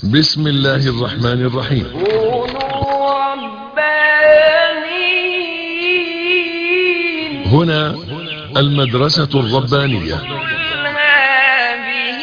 بسم الله الرحمن الرحيم كونوا ربانيين هنا المدرسة الربانية قل هذه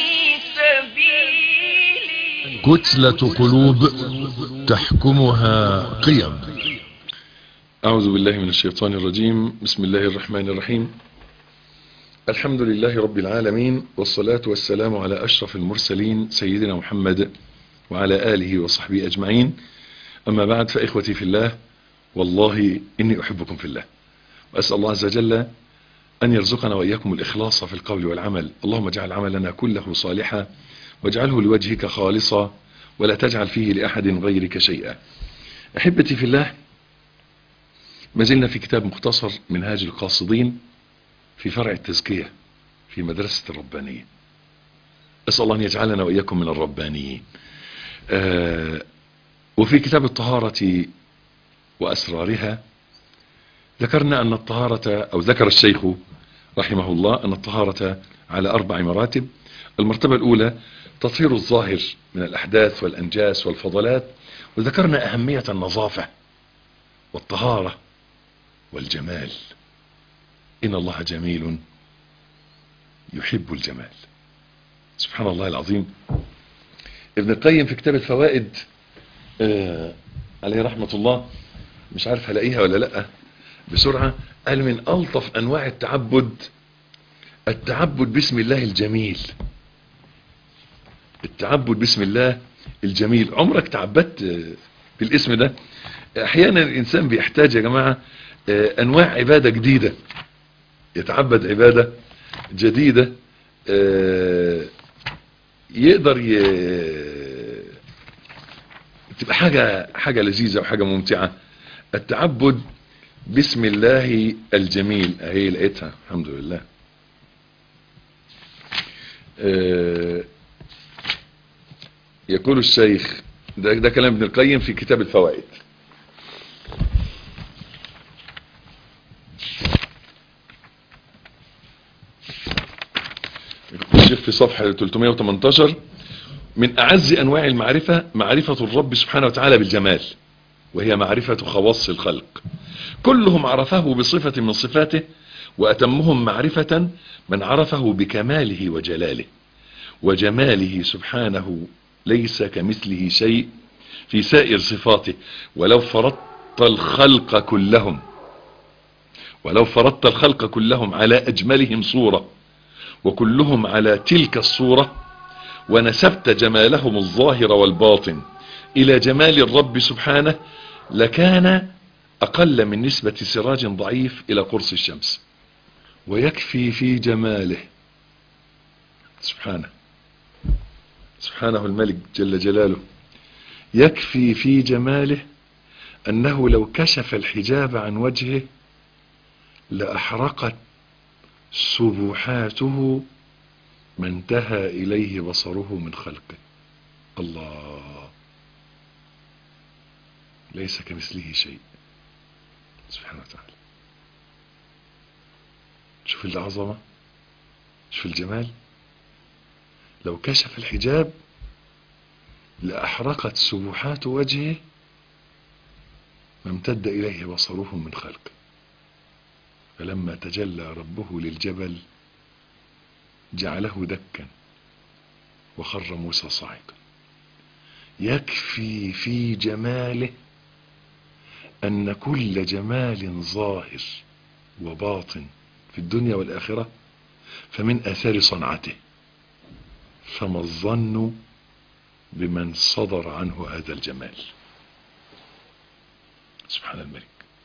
سبيلي كتلة قلوب تحكمها قيم أعوذ بالله من الشيطان الرجيم بسم الله الرحمن الرحيم الحمد لله رب العالمين والصلاة والسلام على أشرف المرسلين سيدنا محمد وعلى آله وصحبه أجمعين أما بعد فإخوتي في الله والله إني أحبكم في الله وأسأل الله عز وجل أن يرزقنا وإياكم الإخلاص في القول والعمل اللهم اجعل عملنا كله صالحا واجعله لوجهك خالصا ولا تجعل فيه لأحد غيرك شيئا أحبتي في الله ما زلنا في كتاب مختصر منهاج القاصدين في فرع التزكية في مدرسة الربانية أسأل الله أن يجعلنا وإياكم من الربانيين آه وفي كتاب الطهارة وأسرارها ذكرنا أن الطهارة أو ذكر الشيخ رحمه الله أن الطهارة على أربع مراتب المرتبة الأولى تطهير الظاهر من الأحداث والأنجاس والفضلات وذكرنا أهمية النظافة والطهارة والجمال إن الله جميل يحب الجمال سبحان الله العظيم ابن القيم في كتاب الفوائد آه عليه رحمة الله مش عارف هلاقيها ولا لأ بسرعة قال من ألطف أنواع التعبد التعبد باسم الله الجميل التعبد باسم الله الجميل عمرك تعبدت آه، بالاسم ده احيانا الانسان بيحتاج يا جماعة آه، انواع عبادة جديدة يتعبد عبادة جديدة آه، يقدر ي... تبقى حاجة حاجة لذيذة وحاجة ممتعة التعبد باسم الله الجميل اهي لقيتها الحمد لله آه، يقول الشيخ ده, ده كلام ابن القيم في كتاب الفوائد الشيخ في صفحة 318 من أعز أنواع المعرفة معرفة الرب سبحانه وتعالى بالجمال وهي معرفة خواص الخلق كلهم عرفه بصفة من صفاته وأتمهم معرفة من عرفه بكماله وجلاله وجماله سبحانه ليس كمثله شيء في سائر صفاته ولو فرضت الخلق كلهم ولو فرضت الخلق كلهم على أجملهم صورة وكلهم على تلك الصورة ونسبت جمالهم الظاهر والباطن إلى جمال الرب سبحانه لكان أقل من نسبة سراج ضعيف إلى قرص الشمس ويكفي في جماله سبحانه سبحانه الملك جل جلاله يكفي في جماله أنه لو كشف الحجاب عن وجهه لأحرقت سبحاته ما انتهى إليه بصره من خلقه الله ليس كمثله شيء سبحانه وتعالى شوف العظمة شوف الجمال لو كشف الحجاب لأحرقت سبحات وجهه ما امتد إليه بصره من خلقه فلما تجلى ربه للجبل جعله دكا وخر موسى صاعقا يكفي في جماله أن كل جمال ظاهر وباطن في الدنيا والآخرة فمن آثار صنعته فما الظن بمن صدر عنه هذا الجمال سبحان الملك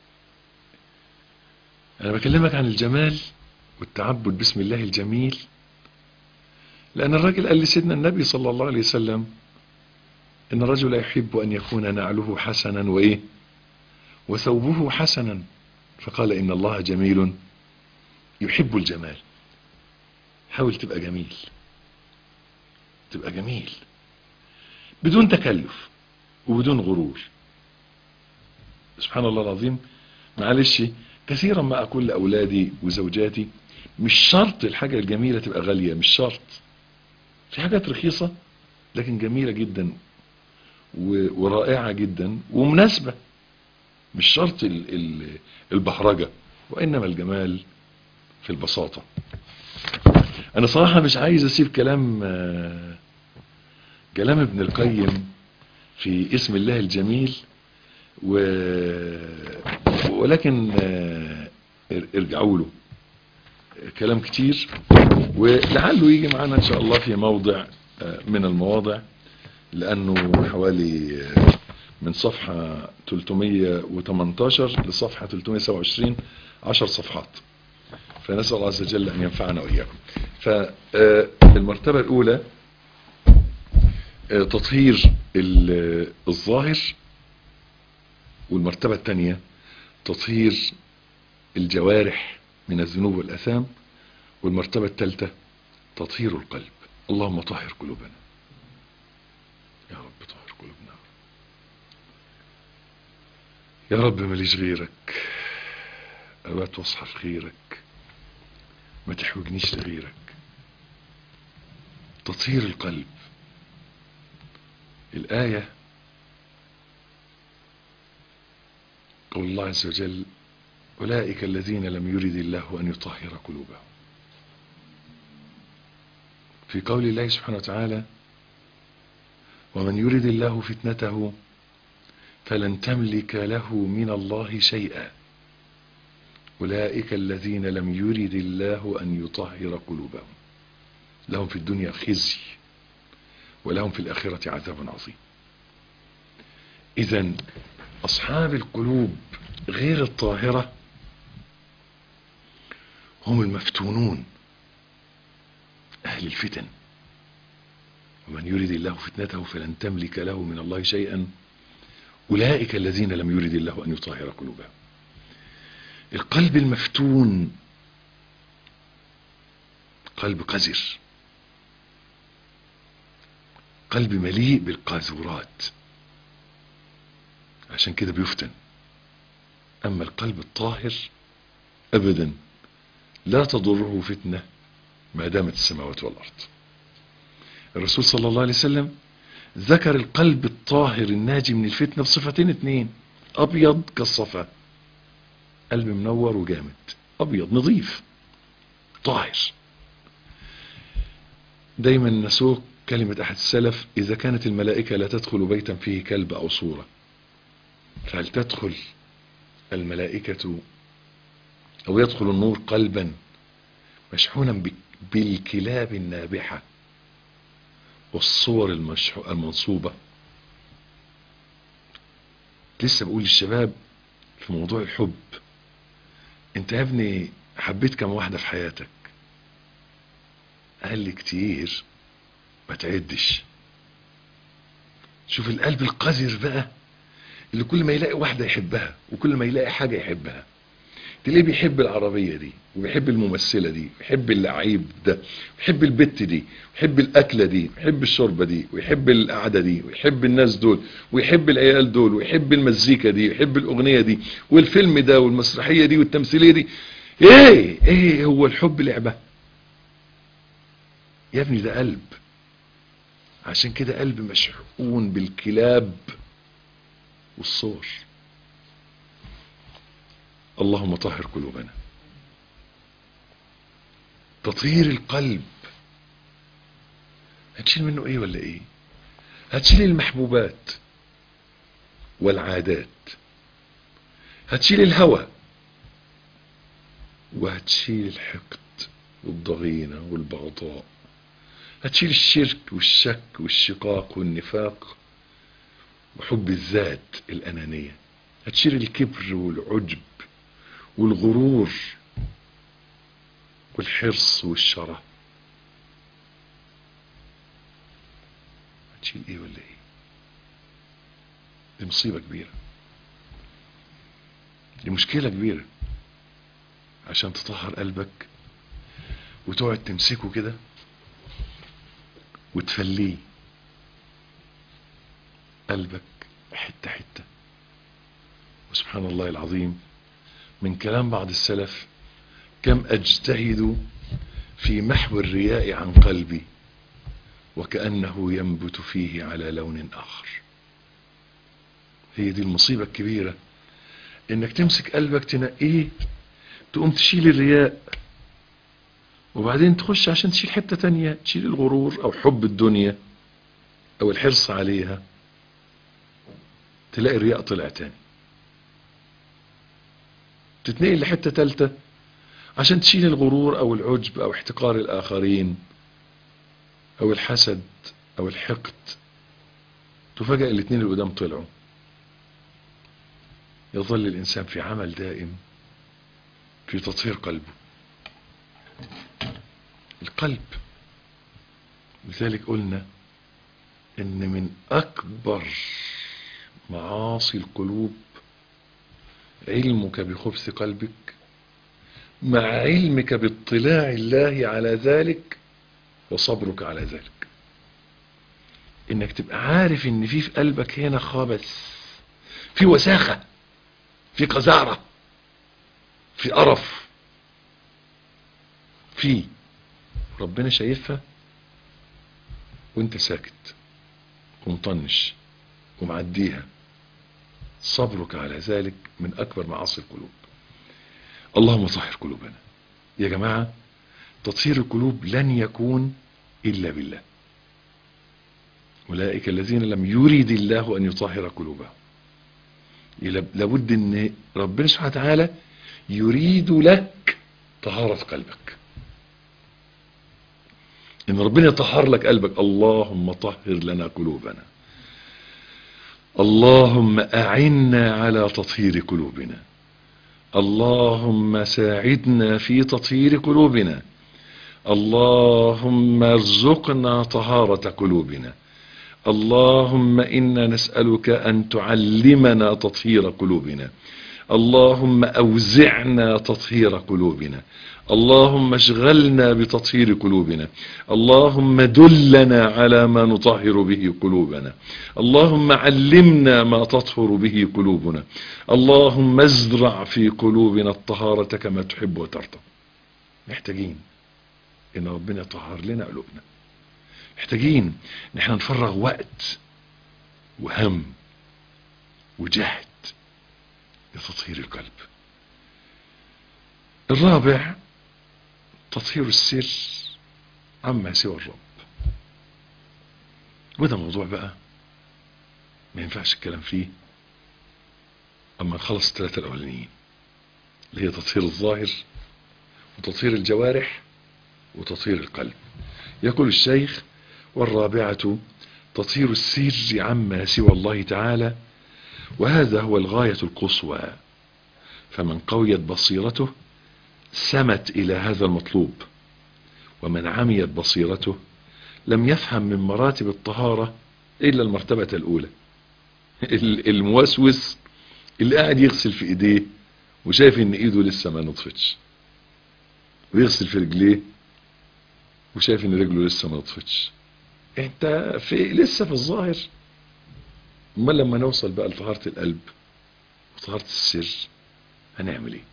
أنا بكلمك عن الجمال والتعبد باسم الله الجميل لأن الراجل قال لسيدنا النبي صلى الله عليه وسلم إن الرجل يحب أن يكون نعله حسنا وإيه وثوبه حسنا فقال إن الله جميل يحب الجمال حاول تبقى جميل تبقى جميل بدون تكلف وبدون غرور سبحان الله العظيم معلش كثيرا ما أقول لأولادي وزوجاتي مش شرط الحاجة الجميلة تبقى غالية مش شرط في حاجات رخيصة لكن جميلة جدا و- ورائعة جدا ومناسبة مش شرط ال- ال- البهرجة وإنما الجمال في البساطة أنا صراحة مش عايز أسيب كلام آه، كلام ابن القيم في اسم الله الجميل و... ولكن آه، ارجعوا له كلام كتير ولعله يجي معانا ان شاء الله في موضع آه، من المواضع لانه حوالي آه، من صفحة 318 لصفحة 327 10 صفحات فنسأل الله عز وجل أن ينفعنا وإياكم فالمرتبة الأولى آه، تطهير ال- الظاهر والمرتبة الثانية تطهير الجوارح من الذنوب والأثام والمرتبة الثالثة تطهير القلب اللهم طهر قلوبنا يا رب طهر قلوبنا يا رب ماليش غيرك أبات واصحى في خيرك ما تحوجنيش لغيرك تطهير القلب الآية قول الله عز وجل أولئك الذين لم يرد الله أن يطهر قلوبهم في قول الله سبحانه وتعالى ومن يرد الله فتنته فلن تملك له من الله شيئا أولئك الذين لم يرد الله أن يطهر قلوبهم لهم في الدنيا خزي ولهم في الآخرة عذاب عظيم إذا أصحاب القلوب غير الطاهرة هم المفتونون أهل الفتن ومن يرد الله فتنته فلن تملك له من الله شيئا أولئك الذين لم يرد الله أن يطهر قلوبهم القلب المفتون قلب قذر قلب مليء بالقاذورات عشان كده بيفتن أما القلب الطاهر أبدا لا تضره فتنة ما دامت السماوات والأرض الرسول صلى الله عليه وسلم ذكر القلب الطاهر الناجي من الفتنة بصفتين اتنين أبيض كالصفا قلب منور وجامد أبيض نظيف طاهر دايما نسوق كلمة أحد السلف إذا كانت الملائكة لا تدخل بيتا فيه كلب أو صورة فهل تدخل الملائكة أو يدخل النور قلبا مشحونا بك- بالكلاب النابحة والصور المشحو- المنصوبة لسه بقول للشباب في موضوع الحب انت يا ابني حبيت كم واحدة في حياتك قال لي كتير ما تعدش شوف القلب القذر بقى اللي كل ما يلاقي واحدة يحبها وكل ما يلاقي حاجة يحبها تلاقيه بيحب العربية دي وبيحب الممثلة دي ويحب اللعيب ده ويحب البت دي ويحب الأكلة دي ويحب الشوربة دي ويحب القعدة دي ويحب الناس دول ويحب العيال دول ويحب المزيكا دي ويحب الأغنية دي والفيلم ده والمسرحية دي والتمثيلية دي ايه ايه هو الحب لعبة يا ابني ده قلب عشان كده قلب مشحون بالكلاب والصور اللهم طهر قلوبنا تطهير القلب هتشيل منه ايه ولا ايه هتشيل المحبوبات والعادات هتشيل الهوى وهتشيل الحقد والضغينة والبغضاء هتشيل الشرك والشك والشقاق والنفاق وحب الذات الأنانية هتشيل الكبر والعجب والغرور والحرص والشره هتشيل ايه ولا ايه دي مصيبة كبيرة دي مشكلة كبيرة عشان تطهر قلبك وتقعد تمسكه كده وتفليه قلبك حتة حتة وسبحان الله العظيم من كلام بعض السلف كم أجتهد في محو الرياء عن قلبي وكأنه ينبت فيه على لون آخر هي دي المصيبة الكبيرة انك تمسك قلبك تنقيه تقوم تشيل الرياء وبعدين تخش عشان تشيل حتة تانية تشيل الغرور او حب الدنيا او الحرص عليها تلاقي الرياء طلع تاني تتنقل لحتة تالتة عشان تشيل الغرور او العجب او احتقار الاخرين او الحسد او الحقد تفاجئ الاثنين اللي قدام طلعوا يظل الانسان في عمل دائم في تطهير قلبه القلب لذلك قلنا ان من اكبر معاصي القلوب علمك بخبث قلبك مع علمك باطلاع الله على ذلك وصبرك على ذلك انك تبقى عارف ان في في قلبك هنا خبث في وساخة في قذارة في قرف في ربنا شايفها وانت ساكت ومطنش ومعديها صبرك على ذلك من اكبر معاصي القلوب اللهم طهر قلوبنا يا جماعة تطهير القلوب لن يكون الا بالله اولئك الذين لم يريد الله ان يطهر قلوبهم لابد ان ربنا سبحانه وتعالى يريد لك طهارة قلبك ان ربنا يطهر لك قلبك اللهم طهر لنا قلوبنا اللهم اعنا على تطهير قلوبنا اللهم ساعدنا في تطهير قلوبنا اللهم ارزقنا طهارة قلوبنا اللهم انا نسألك ان تعلمنا تطهير قلوبنا اللهم اوزعنا تطهير قلوبنا اللهم اشغلنا بتطهير قلوبنا اللهم دلنا على ما نطهر به قلوبنا اللهم علمنا ما تطهر به قلوبنا اللهم ازرع في قلوبنا الطهارة كما تحب وترضى محتاجين ان ربنا يطهر لنا قلوبنا محتاجين ان احنا نفرغ وقت وهم وجهد لتطهير القلب الرابع تطهير السر عما سوى الرب وده موضوع بقى ما ينفعش الكلام فيه اما نخلص الثلاثة الاولانيين اللي هي تطهير الظاهر وتطهير الجوارح وتطهير القلب يقول الشيخ والرابعة تطهير السر عما سوى الله تعالى وهذا هو الغاية القصوى فمن قويت بصيرته سمت إلى هذا المطلوب ومن عميت بصيرته لم يفهم من مراتب الطهارة إلا المرتبة الأولى الموسوس اللي قاعد يغسل في إيديه وشايف إن إيده لسه ما نطفتش ويغسل في رجليه وشايف إن رجله لسه ما نطفتش انت في لسه في الظاهر امال لما نوصل بقى لطهارة القلب وطهارة السر هنعمل ايه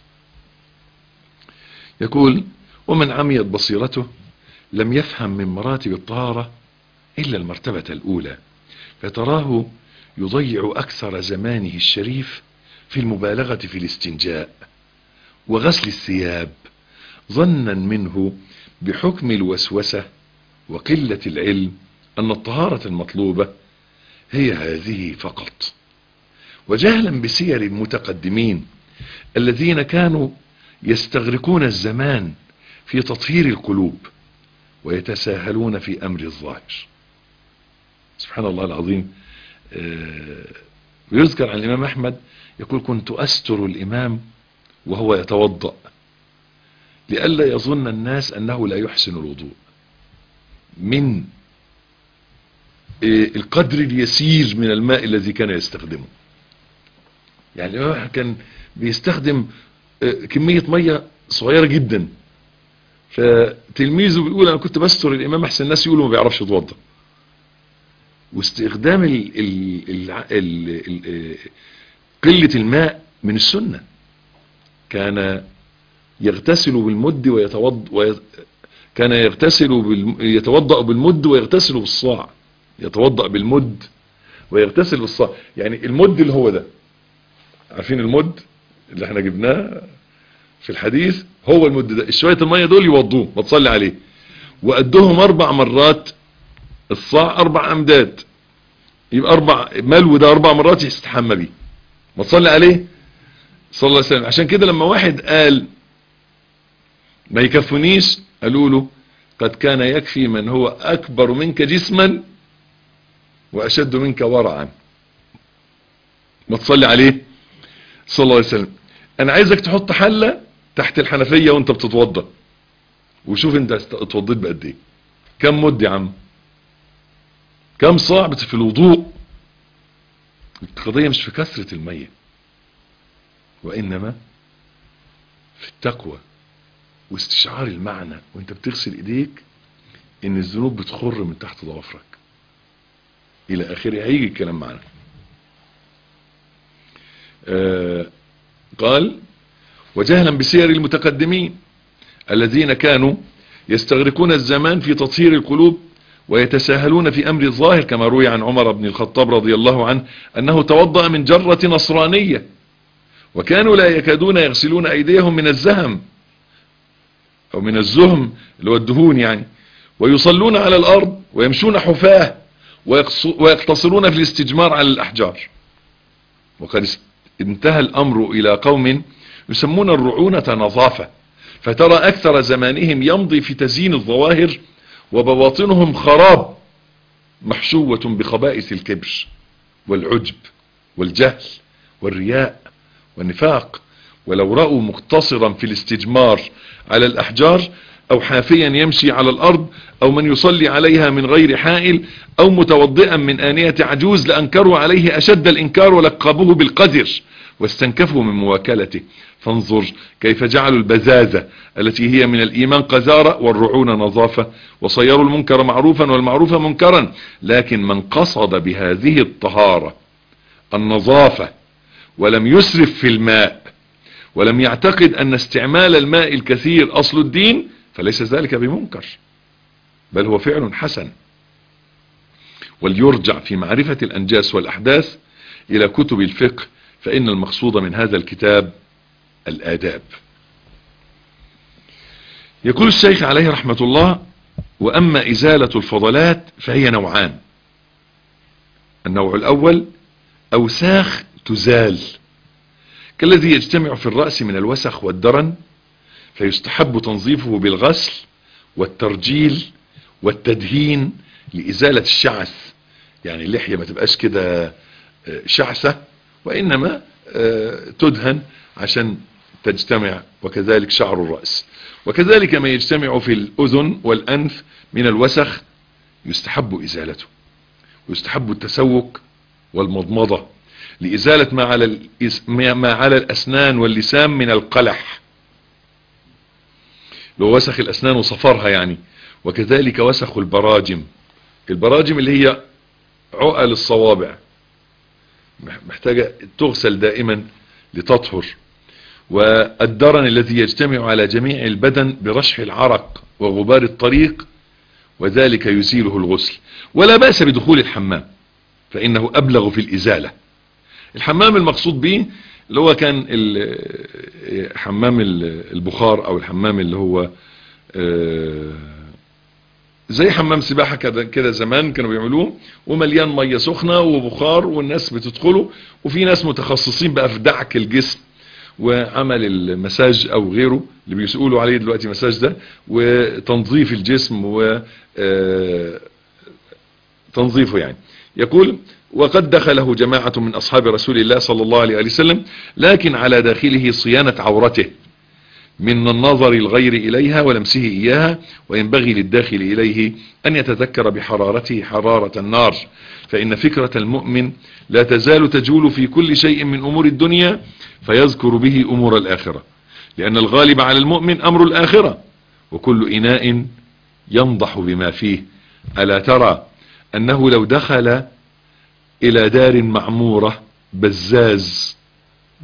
يقول ومن عميت بصيرته لم يفهم من مراتب الطهارة الا المرتبة الاولى فتراه يضيع اكثر زمانه الشريف في المبالغة في الاستنجاء وغسل الثياب ظنا منه بحكم الوسوسة وقلة العلم ان الطهارة المطلوبة هي هذه فقط وجهلا بسير المتقدمين الذين كانوا يستغرقون الزمان في تطهير القلوب ويتساهلون في امر الظاهر سبحان الله العظيم ويذكر عن الامام احمد يقول كنت استر الامام وهو يتوضأ لئلا يظن الناس انه لا يحسن الوضوء من القدر اليسير من الماء الذي كان يستخدمه يعني الامام كان بيستخدم كمية مية صغيرة جدا فتلميذه بيقول انا كنت بستر الامام احسن الناس يقولوا ما بيعرفش يتوضا واستخدام ال ال ال ال قلة الماء من السنة كان يغتسل بالمد ويتوض كان يغتسل بال... يتوضأ بالمد ويغتسل بالصاع يتوضأ بالمد ويغتسل بالصاع يعني المد اللي هو ده عارفين المد اللي احنا جبناه في الحديث هو المد ده شوية المية دول يوضوه ما تصلي عليه وقدهم اربع مرات الصاع اربع امداد يبقى اربع ملو ده اربع مرات يستحمى بيه ما تصلي عليه صلى الله عليه وسلم عشان كده لما واحد قال ما يكفنيش قالوا له قد كان يكفي من هو اكبر منك جسما واشد منك ورعا ما تصلي عليه صلى الله عليه وسلم انا عايزك تحط حلة تحت الحنفية وانت بتتوضى وشوف انت اتوضيت بقد ايه كم مد يا عم كم صاع بت- في الوضوء القضية مش في كثرة المية وانما في التقوى واستشعار المعنى وانت بتغسل ايديك ان الذنوب بتخر من تحت ضوافرك الى اخره هيجي الكلام معنا آه قال وجهلا بسير المتقدمين الذين كانوا يستغرقون الزمان في تطهير القلوب ويتساهلون في امر الظاهر كما روي عن عمر بن الخطاب رضي الله عنه انه توضأ من جرة نصرانية وكانوا لا يكادون يغسلون ايديهم من الزهم او من الزهم اللي هو الدهون يعني ويصلون على الارض ويمشون حفاه ويقص- ويقتصرون في الاستجمار على الاحجار وقد است- انتهى الامر الى قوم يسمون الرعونة نظافة فترى اكثر زمانهم يمضي في تزيين الظواهر وبواطنهم خراب محشوة بخبائث الكبر والعجب والجهل والرياء والنفاق ولو رأوا مقتصرا في الاستجمار على الأحجار أو حافيا يمشي على الأرض أو من يصلي عليها من غير حائل أو متوضئا من آنية عجوز لأنكروا عليه أشد الإنكار ولقبوه بالقذر واستنكفوا من مواكلته فانظر كيف جعلوا البزازة التي هي من الإيمان قذارة والرعون نظافة وصيروا المنكر معروفا والمعروف منكرا لكن من قصد بهذه الطهارة النظافة ولم يسرف في الماء ولم يعتقد أن استعمال الماء الكثير أصل الدين فليس ذلك بمنكر بل هو فعل حسن وليرجع في معرفة الأنجاس والأحداث إلى كتب الفقه فإن المقصود من هذا الكتاب الآداب يقول الشيخ عليه رحمة الله وأما إزالة الفضلات فهي نوعان النوع الأول أوساخ تزال كالذي يجتمع في الرأس من الوسخ والدرن فيستحب تنظيفه بالغسل والترجيل والتدهين لإزالة الشعث يعني اللحية ما تبقاش كده آه، شعثة وإنما آه، تدهن عشان تجتمع وكذلك شعر الرأس وكذلك ما يجتمع في الأذن والأنف من الوسخ يستحب إزالته ويستحب التسوك والمضمضة لإزالة ما على, الإس- ما على الأسنان واللسان من القلح لو وسخ الأسنان وصفرها يعني وكذلك وسخ البراجم البراجم اللي هي عقل الصوابع مح- محتاجة تغسل دائما لتطهر والدرن الذي يجتمع على جميع البدن برشح العرق وغبار الطريق وذلك يزيله الغسل ولا بأس بدخول الحمام فإنه أبلغ في الإزالة الحمام المقصود به اللي هو كان ال- حمام ال- البخار او الحمام اللي هو آه، زي حمام سباحة كده كده زمان كانوا بيعملوه ومليان مية سخنة وبخار والناس بتدخله وفي ناس متخصصين بقى في دعك الجسم وعمل المساج او غيره اللي بيسألوا عليه دلوقتي مساج ده وتنظيف الجسم و آه، تنظيفه يعني يقول وقد دخله جماعة من أصحاب رسول الله صلى الله عليه وسلم لكن على داخله صيانة عورته من النظر الغير إليها ولمسه إياها وينبغي للداخل إليه أن يتذكر بحرارته حرارة النار فإن فكرة المؤمن لا تزال تجول في كل شيء من أمور الدنيا فيذكر به أمور الآخرة لأن الغالب على المؤمن أمر الآخرة وكل إناء ينضح بما فيه ألا ترى أنه لو دخل إلى دار معمورة بزاز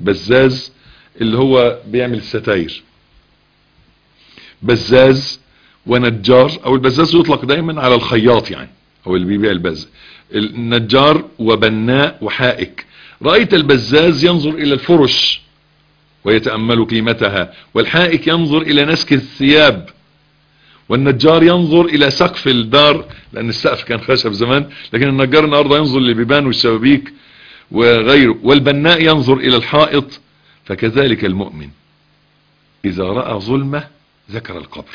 بزاز اللي هو بيعمل الستاير بزاز ونجار او البزاز يطلق دايما على الخياط يعني او اللي بيبيع البز النجار وبناء وحائك رأيت البزاز ينظر الى الفرش ويتأمل قيمتها والحائك ينظر الى نسك الثياب والنجار ينظر الى سقف الدار لان السقف كان خشب زمان لكن النجار النهارده ينظر للبيبان والشبابيك وغيره والبناء ينظر الى الحائط فكذلك المؤمن اذا رأى ظلمة ذكر القبر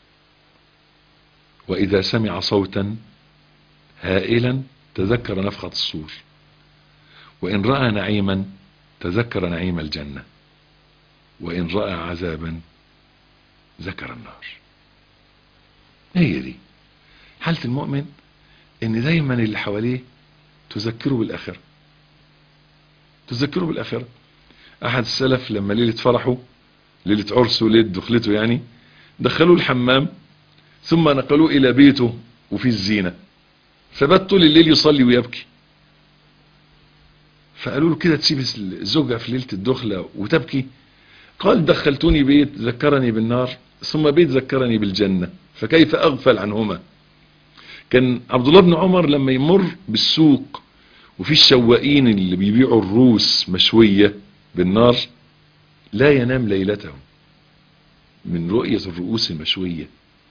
واذا سمع صوتا هائلا تذكر نفخة الصور وان رأى نعيما تذكر نعيم الجنة وان رأى عذابا ذكر النار هي دي حالة المؤمن ان دايما اللي حواليه تذكره بالاخرة تذكره بالاخرة احد السلف لما ليلة فرحه ليلة عرسه ليلة دخلته يعني دخلوه الحمام ثم نقلوه الى بيته وفي الزينة فبات طول الليل يصلي ويبكي فقالوا له كده تسيب الزوجة في ليلة الدخلة وتبكي قال دخلتوني بيت ذكرني بالنار ثم بيت ذكرني بالجنة فكيف اغفل عنهما كان عبد الله بن عمر لما يمر بالسوق وفي الشواقين اللي بيبيعوا الروس مشوية بالنار لا ينام ليلته من رؤية الرؤوس المشوية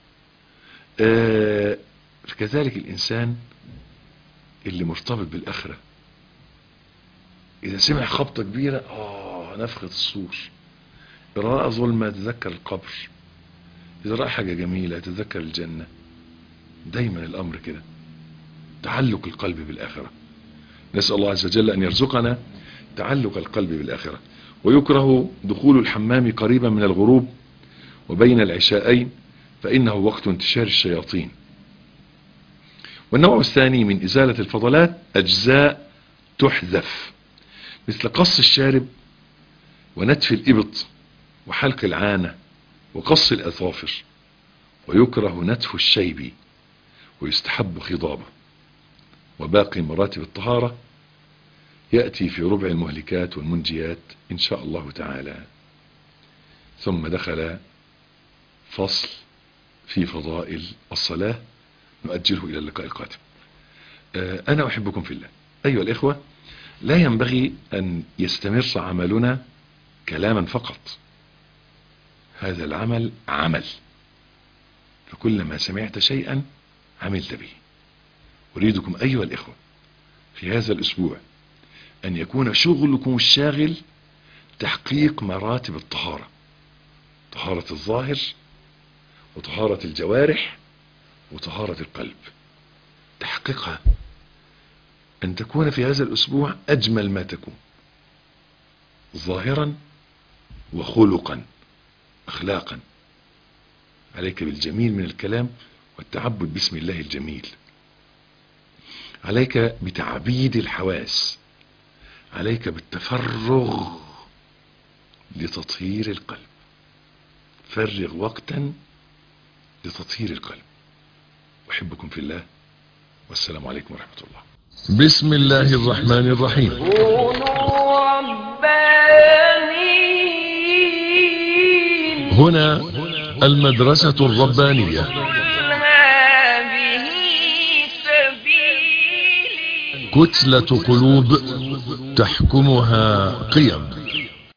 آه فكذلك الإنسان اللي مرتبط بالآخرة إذا سمع خبطة كبيرة آه نفخة الصور إذا رأى ظلمة تذكر القبر إذا رأى حاجة جميلة تذكر الجنة دايما الأمر كده تعلق القلب بالآخرة نسأل الله عز وجل أن يرزقنا تعلق القلب بالآخرة ويكره دخول الحمام قريبا من الغروب وبين العشاءين فإنه وقت انتشار الشياطين والنوع الثاني من إزالة الفضلات أجزاء تحذف مثل قص الشارب ونتف الإبط وحلق العانة وقص الأظافر ويكره نتف الشيب ويستحب خضابه وباقي مراتب الطهارة يأتي في ربع المهلكات والمنجيات إن شاء الله تعالى ثم دخل فصل في فضائل الصلاة نؤجله إلى اللقاء القادم أنا أحبكم في الله أيها الإخوة لا ينبغي أن يستمر عملنا كلاما فقط هذا العمل عمل فكلما سمعت شيئا عملت به أريدكم أيها الإخوة في هذا الأسبوع أن يكون شغلكم الشاغل تحقيق مراتب الطهارة طهارة الظاهر وطهارة الجوارح وطهارة القلب تحقيقها أن تكون في هذا الأسبوع أجمل ما تكون ظاهرا وخلقا أخلاقا عليك بالجميل من الكلام والتعبد باسم الله الجميل عليك بتعبيد الحواس عليك بالتفرغ لتطهير القلب فرغ وقتا لتطهير القلب أحبكم في الله والسلام عليكم ورحمة الله بسم الله الرحمن الرحيم كونوا ربانيين هنا المدرسة الربانية قل هذه سبيلي كتلة قلوب تحكمها قيم